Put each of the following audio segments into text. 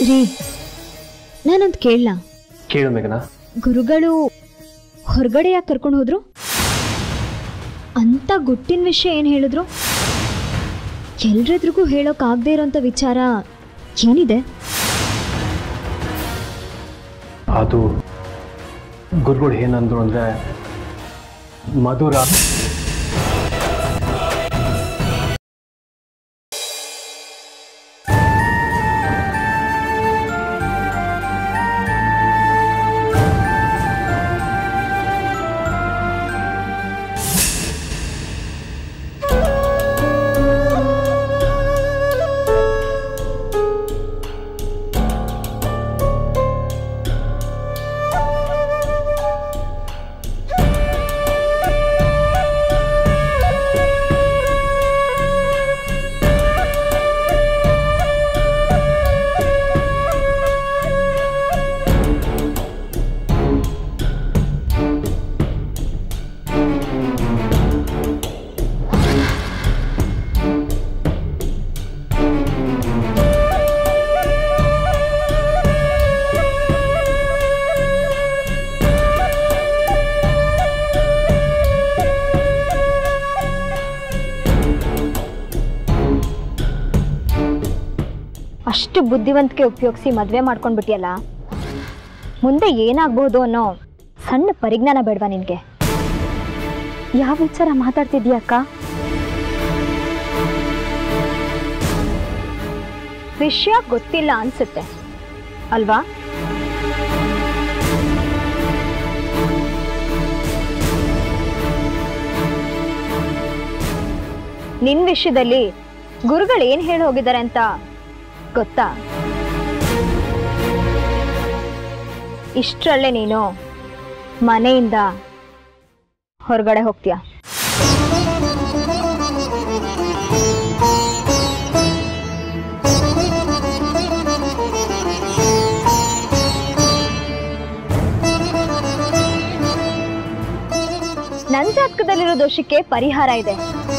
ರೀ ನಾನೊಂದು ಕೇಳಲ್ಲ ಕೇಳು ಮೇಘನಾ ಗುರುಗಳು ಹೊರಗಡೆ ಯಾಕೆ ಕರ್ಕೊಂಡು ಹೋದ್ರು ಅಂತ ಗುಟ್ಟಿನ ವಿಷಯ ಏನು ಹೇಳಿದ್ರು ಎಲ್ರೆದ್ರಿಗೂ ಹೇಳೋಕ್ಕಾಗದೇ ಇರೋಂಥ ವಿಚಾರ ಏನಿದೆ ಅದು ಗುರುಗಳು ಏನಂದ್ರು ಅಂದರೆ ಮಧುರ ಅಷ್ಟು ಬುದ್ಧಿವಂತಿಕೆ ಉಪಯೋಗಿಸಿ ಮದುವೆ ಮಾಡ್ಕೊಂಡ್ಬಿಟ್ಟಿಯಲ್ಲ ಮುಂದೆ ಏನಾಗ್ಬೋದು ಅನ್ನೋ ಸಣ್ಣ ಪರಿಜ್ಞಾನ ಬೇಡವಾ ನಿನಗೆ ಯಾವ ವಿಚಾರ ಮಾತಾಡ್ತಿದ್ಯಾ ಅಕ್ಕ ವಿಷಯ ಗೊತ್ತಿಲ್ಲ ಅನ್ಸುತ್ತೆ ಅಲ್ವಾ ನಿನ್ ವಿಷಯದಲ್ಲಿ ಗುರುಗಳು ಏನ್ ಹೇಳಿ ಹೋಗಿದ್ದಾರೆ ಅಂತ ಗೊತ್ತಾ ಇಷ್ಟರಲ್ಲೇ ನೀನು ಮನೆಯಿಂದ ಹೊರಗಡೆ ಹೋಗ್ತೀಯ ನನ್ನ ಜಾತಕದಲ್ಲಿರೋ ದೋಷಕ್ಕೆ ಪರಿಹಾರ ಇದೆ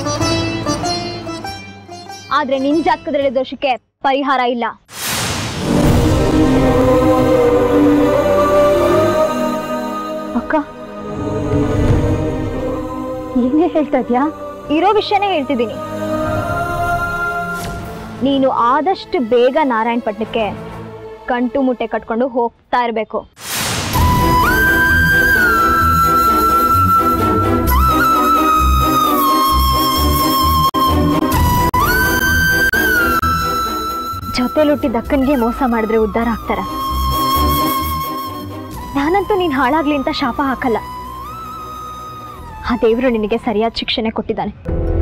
ಆದ್ರೆ ನಿನ್ ಜಾತಕದಲ್ಲಿರೋ ದೋಷಕ್ಕೆ ಪರಿಹಾರ ಇಲ್ಲ ಅಕ್ಕ ಏನೇ ಹೇಳ್ತಾ ಇದ್ಯಾ ಇರೋ ವಿಷಯನೇ ಹೇಳ್ತಿದ್ದೀನಿ ನೀನು ಆದಷ್ಟು ಬೇಗ ನಾರಾಯಣಪಟ್ಟಣಕ್ಕೆ ಕಂಟು ಮುಟ್ಟೆ ಕಟ್ಕೊಂಡು ಹೋಗ್ತಾ ಇರಬೇಕು ಜೊತೆಲುಟ್ಟಿದ್ದ ಅಕ್ಕನ್ಗೆ ಮೋಸ ಮಾಡಿದ್ರೆ ಉದ್ಧಾರ ಆಗ್ತಾರ ನಾನಂತೂ ನೀನ್ ಹಾಳಾಗ್ಲಿ ಅಂತ ಶಾಪ ಹಾಕಲ್ಲ ಆ ದೇವರು ನಿನಗೆ ಸರಿಯಾದ ಶಿಕ್ಷಣೆ ಕೊಟ್ಟಿದ್ದಾನೆ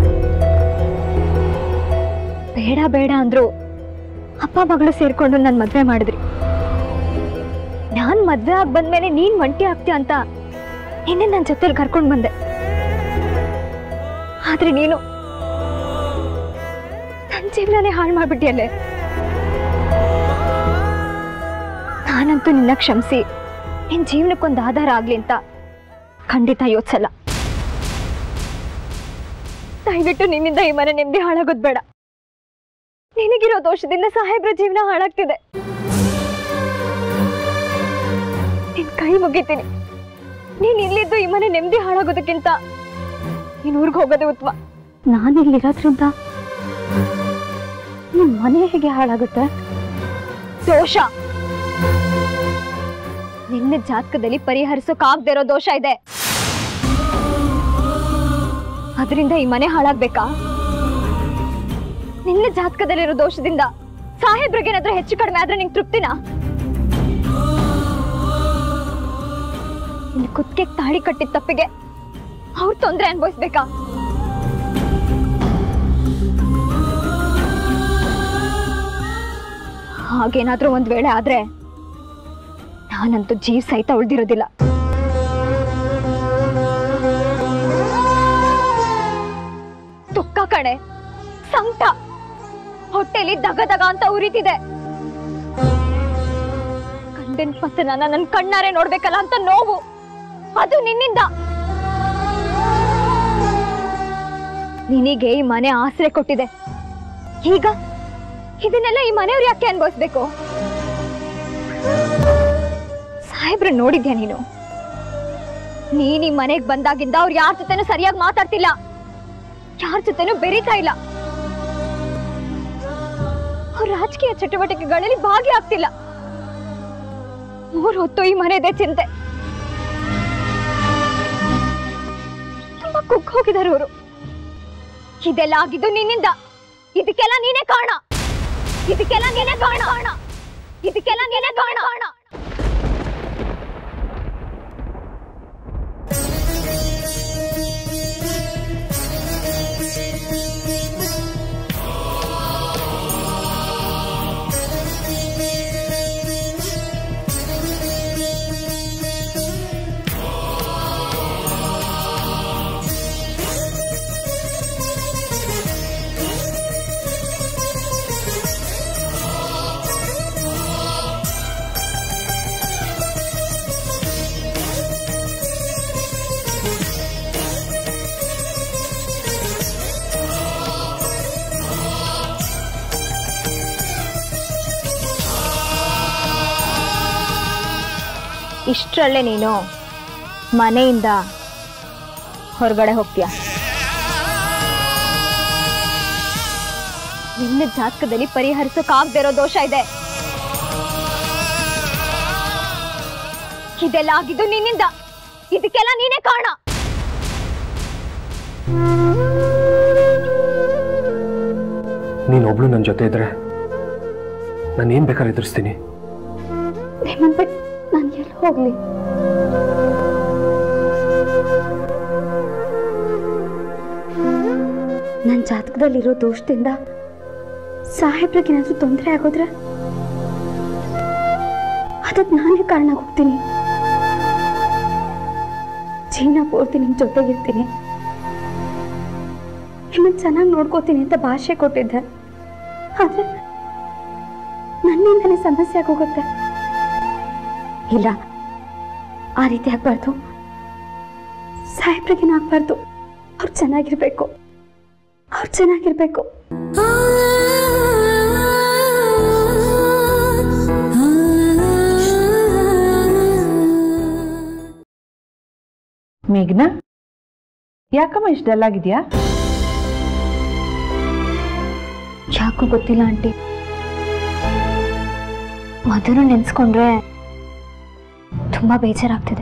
ಬೇಡ ಬೇಡ ಅಂದ್ರು ಅಪ್ಪ ಮಗಳು ಸೇರ್ಕೊಂಡು ನನ್ ಮದ್ವೆ ಮಾಡಿದ್ರಿ ನಾನ್ ಮದ್ವೆ ಆಗ್ ಬಂದ್ಮೇಲೆ ನೀನ್ ಒಂಟಿ ಆಗ್ತೀಯ ಅಂತ ನಿನ್ನೆ ನನ್ನ ಜೊತೆಲಿ ಕರ್ಕೊಂಡ್ ಬಂದೆ ಆದ್ರೆ ನೀನು ನನ್ ಜೀವನನೇ ಹಾಳು ಮಾಡ್ಬಿಟ್ಟಿಯಲ್ಲೇ ನಾನಂತೂ ನಿನ್ನ ಕ್ಷಮಿಸಿ ನಿನ್ ಜೀವನಕ್ಕೊಂದು ಆಧಾರ ಆಗ್ಲಿ ಅಂತ ಖಂಡಿತ ಯೋಚಿಸಲ್ಲ ದಯವಿಟ್ಟು ನಿನ್ನಿಂದ ಈ ಮನೆ ನೆಮ್ಮದಿ ಹಾಳಾಗೋದ್ ಬೇಡ ನಿನಗಿರೋ ದೋಷದಿಂದ ಸಾಹೇಬ್ರ ಜೀವನ ಹಾಳಾಗ್ತಿದೆ ನಿನ್ ಕೈ ಮುಗಿತೀನಿ ನೀನ್ ಇಲ್ಲಿದ್ದು ಈ ಮನೆ ನೆಮ್ಮದಿ ಹಾಳಾಗೋದಕ್ಕಿಂತ ನೀನ್ ಊರ್ಗ್ ಹೋಗೋದೇ ಉತ್ತಮ ನಾನಿಲ್ಲಿರೋದ್ರಿಂದ ನಿಮ್ ಮನೆ ಹೇಗೆ ಹಾಳಾಗುತ್ತೆ ದೋಷ ನಿನ್ನ ಜಾತಕದಲ್ಲಿ ಪರಿಹರಿಸೋಕಾಗ್ದೇ ಇರೋ ದೋಷ ಇದೆ ಅದರಿಂದ ಈ ಮನೆ ಹಾಳಾಗ್ಬೇಕಾ ನಿನ್ನ ಜಾತಕದಲ್ಲಿರೋ ದೋಷದಿಂದ ಸಾಹೇಬ್ರಿಗೇನಾದ್ರೂ ಹೆಚ್ಚು ಕಡಿಮೆ ಆದ್ರೆ ನಿಂಗೆ ತೃಪ್ತಿನಾ ನಿನ್ನ ಕುತ್ತಿಗೆ ತಾಳಿ ಕಟ್ಟಿದ ತಪ್ಪಿಗೆ ಅವ್ರ ತೊಂದರೆ ಅನುಭವಿಸ್ಬೇಕಾ ಹಾಗೇನಾದ್ರೂ ಒಂದ್ ವೇಳೆ ಆದ್ರೆ ನಾನಂತೂ ಜೀವ ಸಹಿತ ಉಳ್ದಿರೋದಿಲ್ಲ ದುಃಖ ಕಣೆ ಸಂಕಟ ಹೊಟ್ಟೆಲಿ ದಗ ದಗ ಅಂತ ಉರಿತಿದೆ ಗಂಡನ್ ಪತನ ನನ್ ಕಣ್ಣಾರೆ ನೋಡ್ಬೇಕಲ್ಲ ಅಂತ ನೋವು ಅದು ನಿನ್ನಿಂದ ನಿನಗೆ ಈ ಮನೆ ಆಸರೆ ಕೊಟ್ಟಿದೆ ಈಗ ಇದನ್ನೆಲ್ಲ ಈ ಮನೆಯವ್ರು ಯಾಕೆ ಅನ್ಭವಿಸ್ಬೇಕು ಸಾಹೇಬ್ರ ನೋಡಿದ್ಯಾ ನೀನು ನೀನ್ ಈ ಮನೆಗ್ ಬಂದಾಗಿಂದ ಅವ್ರು ಯಾರ ಜೊತೆನೂ ಸರಿಯಾಗಿ ಮಾತಾಡ್ತಿಲ್ಲ ಯಾರ ಜೊತೆನೂ ಬೆರೀತಾ ಇಲ್ಲ ಅವ್ರ ರಾಜಕೀಯ ಚಟುವಟಿಕೆಗಳಲ್ಲಿ ಭಾಗಿಯಾಗ್ತಿಲ್ಲ ಮೂರ್ ಹೊತ್ತು ಈ ಮನೆದೇ ಚಿಂತೆ ತುಂಬಾ ಕುಕ್ ಹೋಗಿದ್ದಾರೆ ಅವರು ಇದೆಲ್ಲ ಆಗಿದ್ದು ನಿನ್ನಿಂದ ಇದಕ್ಕೆಲ್ಲ ನೀನೇ ಕಾರಣ ಇದಕ್ಕೆಲ್ಲ ನೀನೇ ಕಾರಣ ಇದಕ್ಕೆಲ್ಲ ನೀನೇ ಕಾರಣ ಇಷ್ಟರಲ್ಲೇ ನೀನು ಮನೆಯಿಂದ ಹೊರಗಡೆ ಹೋಗ್ತೀಯ ನಿನ್ನ ಜಾತಕದಲ್ಲಿ ಪರಿಹರಿಸೋಕಾಗದೇ ಇರೋ ದೋಷ ಇದೆ ಇದೆಲ್ಲ ಆಗಿದ್ದು ನಿನ್ನಿಂದ ಇದಕ್ಕೆಲ್ಲ ನೀನೇ ಕಾರಣ ನೀನೊಬ್ಳು ನನ್ನ ಜೊತೆ ಇದ್ರೆ ನಾನು ಏನು ಬೇಕಾದ್ರೆ ಎದುರಿಸ್ತೀನಿ ಹೇಮಂತ್ ಬಟ್ ನಾನು ಎಲ್ಲಿ ಹೋಗ್ಲಿ ನನ್ನ ಜಾತಕದಲ್ಲಿರೋ ದೋಷದಿಂದ ಸಾಹೇಬ್ರಿಗೆ ಏನಾದ್ರೂ ತೊಂದರೆ ಆಗೋದ್ರೆ ಅದಕ್ಕೆ ನಾನೇ ಕಾರಣ ಹೋಗ್ತೀನಿ ಜೀವನ ಪೂರ್ತಿ ನಿಮ್ ಜೊತೆಗಿರ್ತೀನಿ ನಿಮ್ಮನ್ನ ಚೆನ್ನಾಗಿ ನೋಡ್ಕೋತೀನಿ ಅಂತ ಭಾಷೆ ಕೊಟ್ಟಿದ್ದೆ ಆದ್ರೆ ನನ್ನಿಂದನೇ ಸಮಸ್ಯೆ ಆಗೋಗುತ್ತೆ ಇಲ್ಲ ಆ ರೀತಿ ಆಗ್ಬಾರ್ದು ಸಾಹೇಬ್ರಿಗೇನು ಆಗ್ಬಾರ್ದು ಅವ್ರು ಚೆನ್ನಾಗಿರ್ಬೇಕು ಅವ್ರು ಚೆನ್ನಾಗಿರ್ಬೇಕು ಮೇಘ್ನಾ ಯಾಕಮ್ಮ ಇಷ್ಟು ಡಲ್ ಆಗಿದ್ಯಾ ಯಾಕೂ ಗೊತ್ತಿಲ್ಲ ಆಂಟಿ ಮಧುರು ನೆನ್ಸ್ಕೊಂಡ್ರೆ ತುಂಬಾ ಬೇಜಾರಾಗ್ತಿದೆ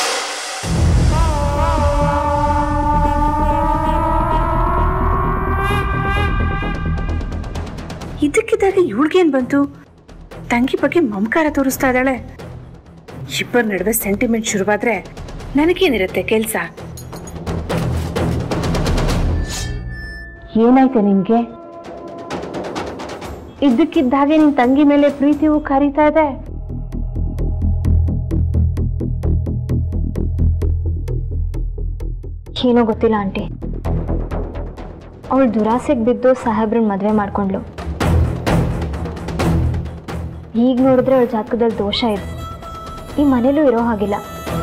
ಇದಕ್ಕಿದ್ದಾಗ ಇವಳಿಗೇನ್ ಬಂತು ತಂಗಿ ಬಗ್ಗೆ ಮಮಕಾರ ತೋರಿಸ್ತಾ ಇದ್ದಾಳೆ ಇಬ್ಬರ ನಡುವೆ ಸೆಂಟಿಮೆಂಟ್ ಶುರುವಾದ್ರೆ ನನಗೇನಿರುತ್ತೆ ಕೆಲ್ಸ ಏನಾಯ್ತೆ ನಿನ್ಗೆ ಇದ್ದಕ್ಕಿದ್ದಾಗೆ ನಿನ್ ತಂಗಿ ಮೇಲೆ ಪ್ರೀತಿಯೂ ಕರೀತಾ ಇದೆ ಏನೋ ಗೊತ್ತಿಲ್ಲ ಆಂಟಿ ಅವಳು ದುರಾಸೆಗೆ ಬಿದ್ದು ಸಾಹೇಬ್ರನ್ನ ಮದುವೆ ಮಾಡ್ಕೊಂಡ್ಲು ಈಗ ನೋಡಿದ್ರೆ ಅವಳ ಜಾತಕದಲ್ಲಿ ದೋಷ ಇದೆ ಈ ಮನೇಲೂ ಇರೋ ಹಾಗಿಲ್ಲ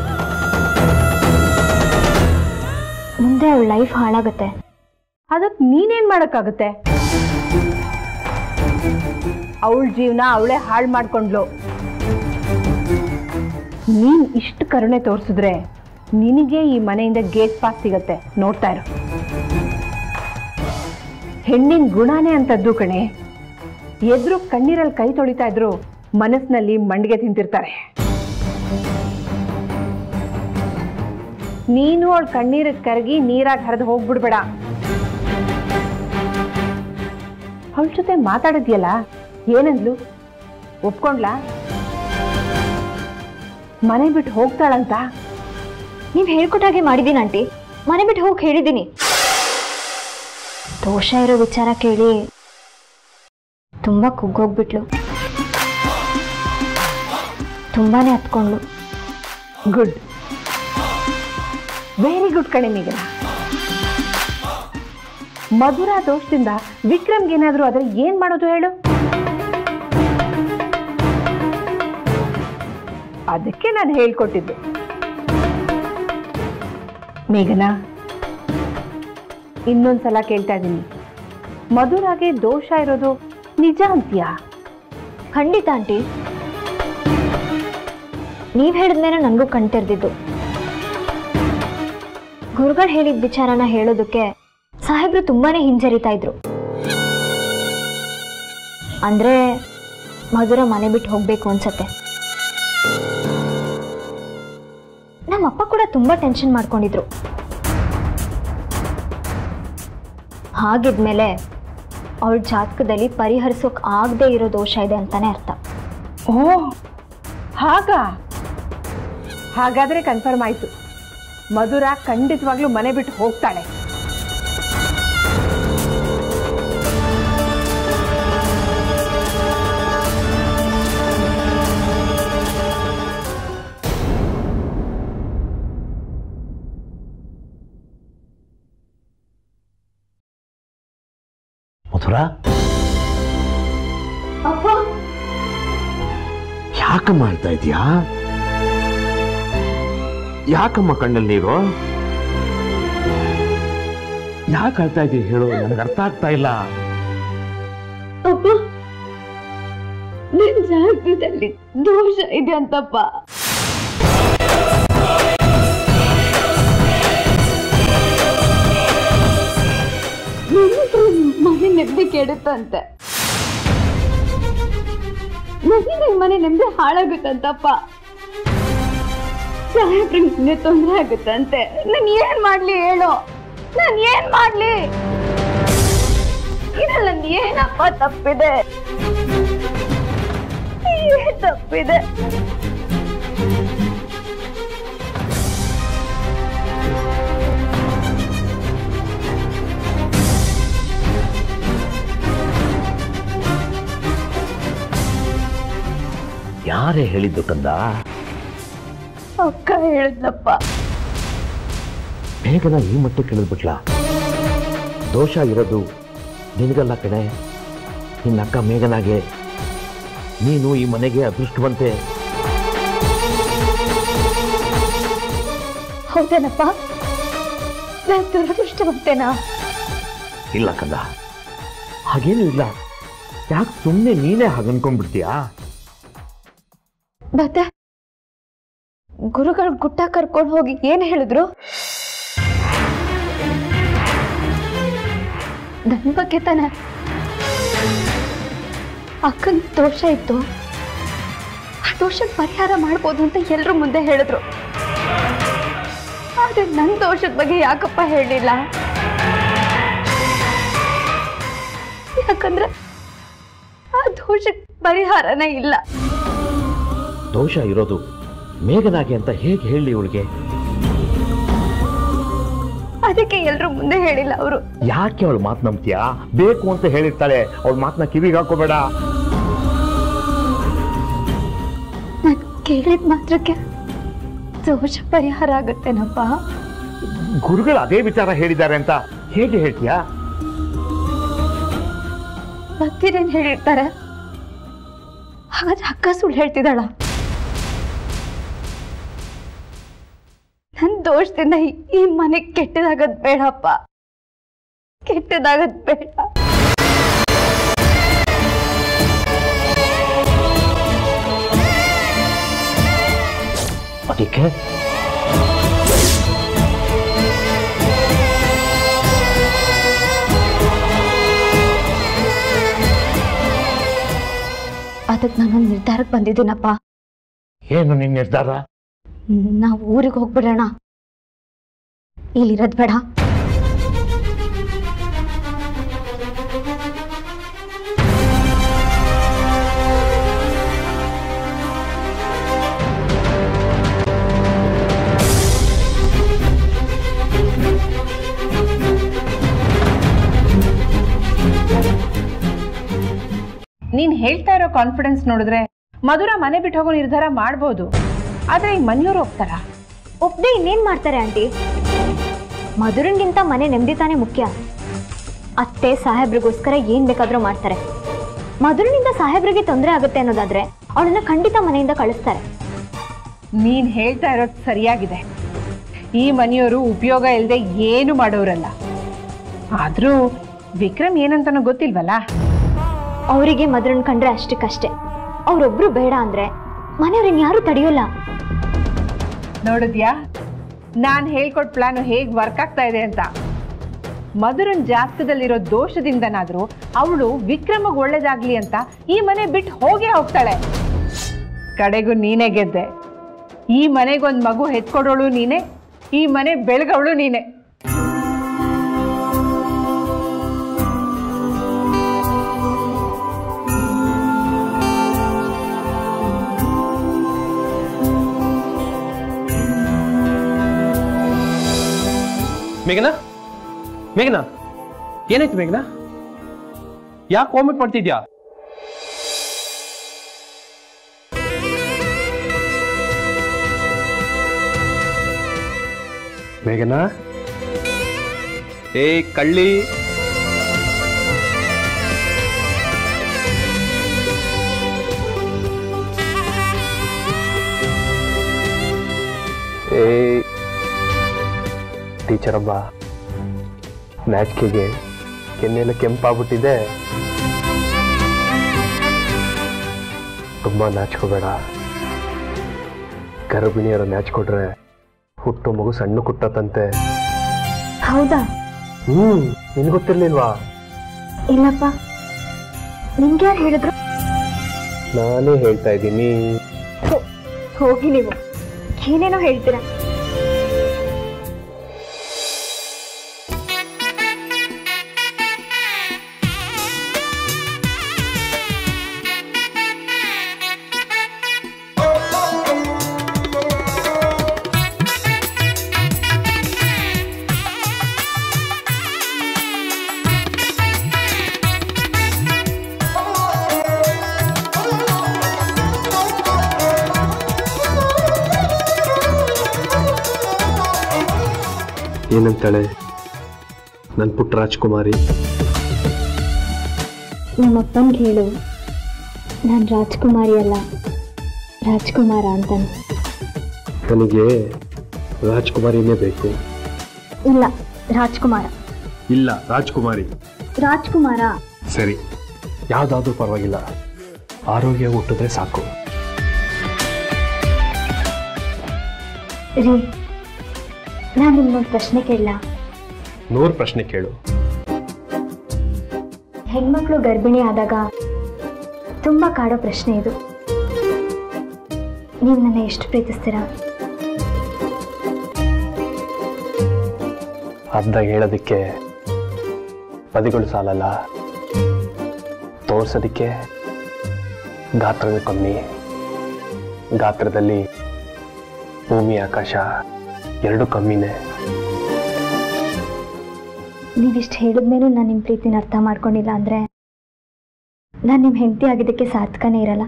ಮುಂದೆ ಅವಳ ಲೈಫ್ ಹಾಳಾಗುತ್ತೆ ಅದಕ್ ನೀನೇನ್ ಮಾಡಕ್ಕಾಗುತ್ತೆ ಅವಳ ಜೀವನ ಅವಳೇ ಹಾಳು ಮಾಡ್ಕೊಂಡ್ಲು ನೀನ್ ಇಷ್ಟು ಕರುಣೆ ತೋರಿಸಿದ್ರೆ ನಿನಗೆ ಈ ಮನೆಯಿಂದ ಗೇಟ್ ಪಾಸ್ ಸಿಗತ್ತೆ ನೋಡ್ತಾ ಇರು ಹೆಣ್ಣಿನ ಗುಣನೇ ಅಂತದ್ದು ಕಣೆ ಎದ್ರು ಕಣ್ಣೀರಲ್ಲಿ ಕೈ ತೊಳಿತಾ ಇದ್ರು ಮನಸ್ಸಿನಲ್ಲಿ ಮಂಡಿಗೆ ತಿಂತಿರ್ತಾರೆ ನೀನು ಅವಳ ಕಣ್ಣೀರ ಕರಗಿ ನೀರಾಗಿ ಹರಿದು ಹೋಗ್ಬಿಡ್ಬೇಡ ಅವಳ ಜೊತೆ ಮಾತಾಡಿದ್ಯಲ್ಲ ಏನಂದ್ಲು ಒಪ್ಕೊಂಡ್ಲಾ ಮನೆ ಬಿಟ್ಟು ಹೋಗ್ತಾಳಂತ ನೀವು ಹೇಳ್ಕೊಟ್ಟಾಗೆ ಮಾಡಿದ್ದೀನಿ ಆಂಟಿ ಮನೆ ಬಿಟ್ಟು ಹೋಗಿ ಹೇಳಿದ್ದೀನಿ ದೋಷ ಇರೋ ವಿಚಾರ ಕೇಳಿ ತುಂಬಾ ಕುಗ್ಗೋಗ್ಬಿಟ್ಲು ತುಂಬಾನೇ ಹತ್ಕೊಂಡ್ಲು ಗುಡ್ ವೆರಿ ಗುಡ್ ಕಣೆ ಮೇಘನ ಮಧುರ ದೋಷದಿಂದ ವಿಕ್ರಮ್ಗೆ ಏನಾದರೂ ಆದ್ರೆ ಏನ್ ಮಾಡೋದು ಹೇಳು ಅದಕ್ಕೆ ನಾನು ಹೇಳ್ಕೊಟ್ಟಿದ್ದು ಮೇಘನ ಇನ್ನೊಂದ್ಸಲ ಕೇಳ್ತಾ ಇದ್ದೀನಿ ಮಧುರಾಗೆ ದೋಷ ಇರೋದು ನಿಜ ಅಂತೀಯಾ ಖಂಡಿತ ಆಂಟಿ ನೀವ್ ಹೇಳಿದ್ಮೇಲೆ ನನಗೂ ಕಣ್ತೆರ್ದಿದ್ದು ಗುರುಗಳು ಹೇಳಿದ ವಿಚಾರನ ಹೇಳೋದಕ್ಕೆ ಸಾಹೇಬ್ರು ತುಂಬಾನೇ ಹಿಂಜರಿತಾ ಇದ್ರು ಅಂದ್ರೆ ಮಧುರ ಮನೆ ಬಿಟ್ಟು ಹೋಗ್ಬೇಕು ಅನ್ಸತ್ತೆ ನಮ್ಮಪ್ಪ ಕೂಡ ತುಂಬಾ ಟೆನ್ಷನ್ ಮಾಡ್ಕೊಂಡಿದ್ರು ಹಾಗಿದ್ಮೇಲೆ ಅವಳ ಜಾತಕದಲ್ಲಿ ಪರಿಹರಿಸೋಕ್ ಆಗದೆ ಇರೋ ದೋಷ ಇದೆ ಅಂತಾನೆ ಅರ್ಥ ಓ ಹಾಗಾ ಹಾಗಾದ್ರೆ ಕನ್ಫರ್ಮ್ ಆಯ್ತು ಮಧುರ ಖಂಡಿತವಾಗ್ಲೂ ಮನೆ ಬಿಟ್ಟು ಹೋಗ್ತಾಳೆ ಮಧುರಾ ಅಪ್ಪ ಯಾಕಮ್ಮ ಅಳ್ತಾ ಇದೀಯಾ ಯಾಕಮ್ಮ ಕಣ್ಣಲ್ಲಿ ನೀರು ಯಾಕೆ ಅಳ್ತಾ ಇದೀಯ ಹೇಳು ನನಗೆ ಅರ್ಥ ಆಗ್ತಾ ಇಲ್ಲ ಅಪ್ಪ ನಿನ್ ಜಾತಕದಲ್ಲಿ ದೋಷ ಇದೆ ಅಂತಪ್ಪ ನಿನ್ನತ್ರ ಮನೆ ನೆಮ್ಮದಿ ಕೆಡುತ್ತಂತೆ ನನ್ನಿಂದ ಈ ಮನೆ ನೆಮ್ಮದಿ ಹಾಳಾಗುತ್ತಂತಪ್ಪ ಸಾಹೇಬ್ರಿಗೆ ನಿನ್ನೆ ತೊಂದರೆ ಆಗುತ್ತಂತೆ ನಾನು ಏನ್ ಮಾಡ್ಲಿ ಹೇಳು ನಾನು ಏನ್ ಮಾಡ್ಲಿ ಇದ್ರಲ್ಲಿ ನಂದು ಏನಪ್ಪ ತಪ್ಪಿದೆ ಏನ್ ತಪ್ಪಿದೆ ಯಾರೇ ಹೇಳಿದ್ದು ಕಂದ ಅಕ್ಕ ಹೇಳಿದ್ನಪ್ಪ ಬೇಗನ ಈ ಮಟ್ಟಕ್ಕೆ ಇಳಿದ್ಬಿಟ್ಲ ದೋಷ ಇರೋದು ನಿನಗಲ್ಲ ಕಣೆ ನಿನ್ನ ಅಕ್ಕ ಮೇಘನಾಗೆ ನೀನು ಈ ಮನೆಗೆ ಅದೃಷ್ಟವಂತೆ ಹೌದೇನಪ್ಪ ನಾನು ದುರದೃಷ್ಟವಂತೇನಾ ಇಲ್ಲ ಕಂದ ಹಾಗೇನೂ ಇಲ್ಲ ಯಾಕೆ ಸುಮ್ಮನೆ ನೀನೇ ಹಾಗೆ ಅನ್ಕೊಂಡ್ಬಿಡ್ತೀಯಾ ಮತ್ತೆ ಗುರುಗಳು ಗುಟ್ಟ ಕರ್ಕೊಂಡು ಹೋಗಿ ಏನ್ ಹೇಳಿದ್ರು ನನ್ ಬಗ್ಗೆ ತಾನೆ ಅಕ್ಕನ ದೋಷ ಇತ್ತು ಆ ದೋಷದ ಪರಿಹಾರ ಮಾಡ್ಬೋದು ಅಂತ ಎಲ್ರ ಮುಂದೆ ಹೇಳಿದ್ರು ಆದ್ರೆ ನನ್ ದೋಷದ ಬಗ್ಗೆ ಯಾಕಪ್ಪ ಹೇಳಿಲ್ಲ ಯಾಕಂದ್ರೆ ಆ ದೋಷಕ್ಕೆ ಪರಿಹಾರನೇ ಇಲ್ಲ ದೋಷ ಇರೋದು ಮೇಘನಾಗೆ ಅಂತ ಹೇಗೆ ಹೇಳಿ ಇವಳಿಗೆ ಅದಕ್ಕೆ ಎಲ್ರ ಮುಂದೆ ಹೇಳಿಲ್ಲ ಅವರು ಯಾಕೆ ಅವಳು ಮಾತು ನಂಬ್ತೀಯಾ ಬೇಕು ಅಂತ ಹೇಳಿರ್ತಾಳೆ ಅವಳ ಮಾತನ್ನ ಕಿವಿಗೆ ಹಾಕೋಬೇಡ ನಾನು ಕೇಳಿದ ಮಾತ್ರಕ್ಕೆ ದೋಷ ಪರಿಹಾರ ಆಗುತ್ತೇನಪ್ಪ ಗುರುಗಳು ಅದೇ ವಿಚಾರ ಹೇಳಿದ್ದಾರೆ ಅಂತ ಹೇಗೆ ಹೇಳ್ತೀಯಾ ಮತ್ತಿರೇನ್ ಹೇಳಿರ್ತಾರೆ ಹಾಗಾದ್ರೆ ಅಕ್ಕ ಸುಳ್ಳು ಹೇಳ್ತಿದ್ದಾಳ ನನ್ ದೋಷದಿಂದ ಈ- ಈ ಮನೆ ಕೆಟ್ಟದಾಗದ್ ಬೇಡಪ್ಪ ಕೆಟ್ಟದಾಗದ್ ಬೇಡ ಅದಕ್ಕೆ ಅದಕ್ಕೆ ನಾನೊಂದು ನಿರ್ಧಾರಕ್ಕೆ ಬಂದಿದ್ದೀನಪ್ಪ ಏನು ನಿನ್ನ ನಿರ್ಧಾರ ನಾವು ಊರಿಗೆ ಹೋಗ್ಬಿಡೋಣ ಇಲ್ಲಿರೋದ್ ಬೇಡ ನೀನ್ ಹೇಳ್ತಾ ಇರೋ ಕಾನ್ಫಿಡೆನ್ಸ್ ನೋಡಿದ್ರೆ ಮಧುರ ಮನೆ ಬಿಟ್ಟು ಹೋಗೋ ನಿರ್ಧಾರ ಮಾಡ್ಬೋದು ಆದ್ರೆ ಈ ಮನೆಯವ್ರು ಹೋಗ್ತಾರ ಒಪ್ಪದೆ ಇನ್ನೇನ್ ಮಾಡ್ತಾರೆ ಆಂಟಿ ಮಧುರನ್ಗಿಂತ ಮನೆ ನೆಮ್ಮದಿ ತಾನೇ ಮುಖ್ಯ ಅತ್ತೆ ಸಾಹೇಬ್ರಿಗೋಸ್ಕರ ಏನ್ ಬೇಕಾದ್ರೂ ಮಾಡ್ತಾರೆ ಮಧುರನಿಂದ ಸಾಹೇಬ್ರಿಗೆ ತೊಂದರೆ ಆಗುತ್ತೆ ಅನ್ನೋದಾದ್ರೆ ಅವಳನ್ನ ಖಂಡಿತ ಮನೆಯಿಂದ ಕಳಿಸ್ತಾರೆ ನೀನ್ ಹೇಳ್ತಾ ಇರೋದು ಸರಿಯಾಗಿದೆ ಈ ಮನೆಯವರು ಉಪಯೋಗ ಇಲ್ಲದೆ ಏನು ಮಾಡೋರಲ್ಲ ಆದ್ರೂ ವಿಕ್ರಮ್ ಏನಂತನೂ ಗೊತ್ತಿಲ್ವಲ್ಲ ಅವರಿಗೆ ಮಧುರನ್ ಕಂಡ್ರೆ ಅಷ್ಟಕ್ಕಷ್ಟೇ ಅವ್ರೊಬ್ರು ಬೇಡ ಅಂದ್ರೆ ಮನೆಯವ್ರನ್ನ ಯಾರು ತಡೆಯೋಲ್ಲ ನೋಡಿದ್ಯಾ ನಾನು ಹೇಳ್ಕೊಟ್ ಪ್ಲಾನು ಹೇಗೆ ವರ್ಕ್ ಆಗ್ತಾ ಇದೆ ಅಂತ ಮಧುರನ್ ಜಾತಕದಲ್ಲಿರೋ ದೋಷದಿಂದನಾದ್ರೂ ಅವಳು ವಿಕ್ರಮಗ್ ಒಳ್ಳೇದಾಗ್ಲಿ ಅಂತ ಈ ಮನೆ ಬಿಟ್ಟು ಹೋಗೇ ಹೋಗ್ತಾಳೆ ಕಡೆಗೂ ನೀನೇ ಗೆದ್ದೆ ಈ ಮನೆಗೊಂದು ಮಗು ಹೆತ್ಕೊಡೋಳು ನೀನೆ ಈ ಮನೆ ಬೆಳಗವಳು ನೀನೆ ಮೇಘನಾ ಮೇಘನಾ ಏನಾಯ್ತು ಮೇಘನಾ ಯಾಕೆ ವಾಮಿಟ್ ಮಾಡ್ತಿದ್ಯಾ ಮೇಘನಾ ಏ ಕಳ್ಳಿ ಏ ಟೀಚರ್ ಅಬ್ಬ ನಾಚಿಕೆಗೆ ಕೆನ್ನೆಲ್ಲ ಕೆಂಪಾಗ್ಬಿಟ್ಟಿದೆ ತುಂಬ ನಾಚ್ಕೋಬೇಡ ಗರ್ಭಿಣಿಯರ ನಾಚ್ಕೊಡ್ರೆ ಹುಟ್ಟು ಮಗು ಸಣ್ಣ ಕುಟ್ಟತ್ತಂತೆ ಹೌದಾ ಹ್ಮ್ ನಿನ್ ಗೊತ್ತಿರ್ಲಿಲ್ವಾ ಇಲ್ಲಪ್ಪ ನಿಮ್ಗೆ ಯಾರು ಹೇಳಿದ್ರು ನಾನೇ ಹೇಳ್ತಾ ಇದ್ದೀನಿ ಹೋ- ಹೋಗಿ ನೀವು ಏನೇನೋ ಹೇಳ್ತೀರಾ ಏನಂತಾಳೆ ನನ್ನ ಪುಟ್ಟ ರಾಜ್ಕುಮಾರಿ ನಮ್ಮಪ್ಪನ್ಗೆ ಹೇಳು ನಾನು ರಾಜ್ಕುಮಾರಿ ಅಲ್ಲ ರಾಜ್ಕುಮಾರ ಅಂತಾನೆ ನನಗೆ ರಾಜ್ಕುಮಾರಿನೇ ಬೇಕು ಇಲ್ಲ ರಾಜ್ಕುಮಾರ ಇಲ್ಲ ರಾಜ್ಕುಮಾರಿ ರಾಜ್ಕುಮಾರ ಸರಿ ಯಾವುದಾದ್ರೂ ಪರವಾಗಿಲ್ಲ ಆರೋಗ್ಯ ಹುಟ್ಟಿದ್ರೆ ಸಾಕು ರೀ ನಾನು ನಿಮ್ಗೊಂದು ಪ್ರಶ್ನೆ ಕೇಳಲ್ಲ ನೂರು ಪ್ರಶ್ನೆ ಕೇಳು ಹೆಣ್ಮಕ್ಳು ಗರ್ಭಿಣಿ ಆದಾಗ ತುಂಬ ಕಾಡೋ ಪ್ರಶ್ನೆ ಇದು ನೀವು ನನ್ನ ಎಷ್ಟು ಪ್ರೀತಿಸ್ತೀರಾ ಅರ್ಧ ಹೇಳೋದಕ್ಕೆ ಪದಿಗಳು ಸಾಲಲ್ಲ ತೋರ್ಸೋದಕ್ಕೆ ಗಾತ್ರದ ಕಮ್ಮಿ ಗಾತ್ರದಲ್ಲಿ ಭೂಮಿ ಆಕಾಶ ಎರಡು ಕಮ್ಮಿನೇ ನೀವಿಷ್ಟು ಹೇಳಿದ್ಮೇಲೂ ನಾನು ನಿಮ್ಮ ಪ್ರೀತಿನ ಅರ್ಥ ಮಾಡ್ಕೊಂಡಿಲ್ಲ ಅಂದರೆ ನಾನು ನಿಮ್ಮ ಹೆಂಡತಿ ಆಗಿದ್ದಕ್ಕೆ ಸಾರ್ಥಕನೇ ಇರಲ್ಲ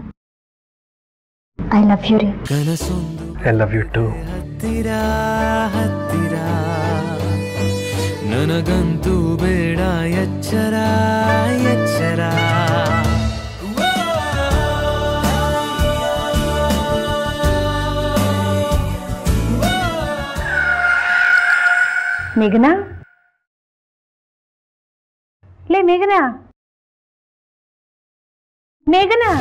ಐ ಲವ್ ಯು ರೀ ಐ ಲವ್ ಯು ಟು ಹತ್ತಿರ ಹತ್ತಿರ ನನಗಂತೂ ಬೇಡ ಎಚ್ಚರ ಎಚ್ಚರ ಮೇಘನಾ ಲೇ ಮೇಘನಾ ಮೇಘನಾ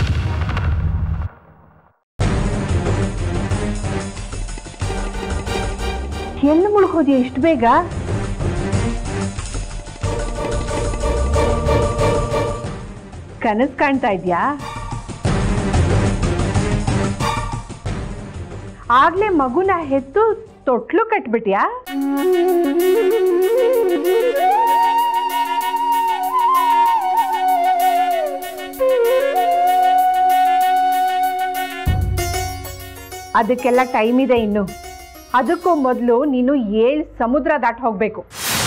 ಎಲ್ಲಿ ಮುಳುಗೋದ್ಯಾ ಇಷ್ಟು ಬೇಗ ಕನಸು ಕಾಣ್ತಾ ಇದ್ಯಾ ಆಗ್ಲೇ ಮಗುನ ಹೆತ್ತು ತೊಟ್ಲು ಕಟ್ಬಿಟ್ಯಾ ಅದಕ್ಕೆಲ್ಲ ಟೈಮ್ ಇದೆ ಇನ್ನು ಅದಕ್ಕೂ ಮೊದಲು ನೀನು ಏಳು ಸಮುದ್ರ ದಾಟ್ ಹೋಗ್ಬೇಕು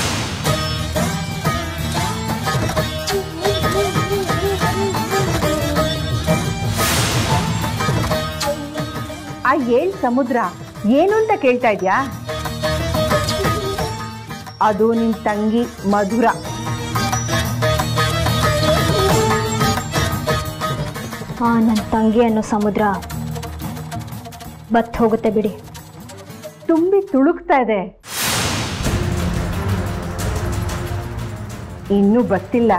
ಆ ಏಳು ಸಮುದ್ರ ಏನು ಅಂತ ಕೇಳ್ತಾ ಇದ್ಯಾ ಅದು ನಿನ್ ತಂಗಿ ಮಧುರ ಆ ನನ್ನ ತಂಗಿ ಅನ್ನೋ ಸಮುದ್ರ ಬತ್ ಹೋಗುತ್ತೆ ಬಿಡಿ ತುಂಬಿ ತುಳುಕ್ತಾ ಇದೆ ಇನ್ನೂ ಬತ್ತಿಲ್ಲ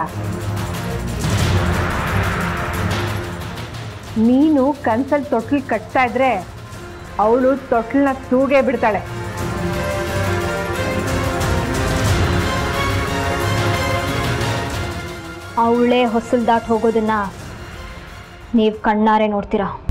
ನೀನು ಕನ್ಸಲ್ ತೊಟ್ಲು ಕಟ್ತಾ ಇದ್ರೆ ಅವಳು ತೊಟ್ಲನ್ನ ತೂಗೇ ಬಿಡ್ತಾಳೆ ಅವಳೇ ಹೊಸಲ್ ದಾಟ್ ಹೋಗೋದನ್ನ ನೀವು ಕಣ್ಣಾರೆ ನೋಡ್ತೀರಾ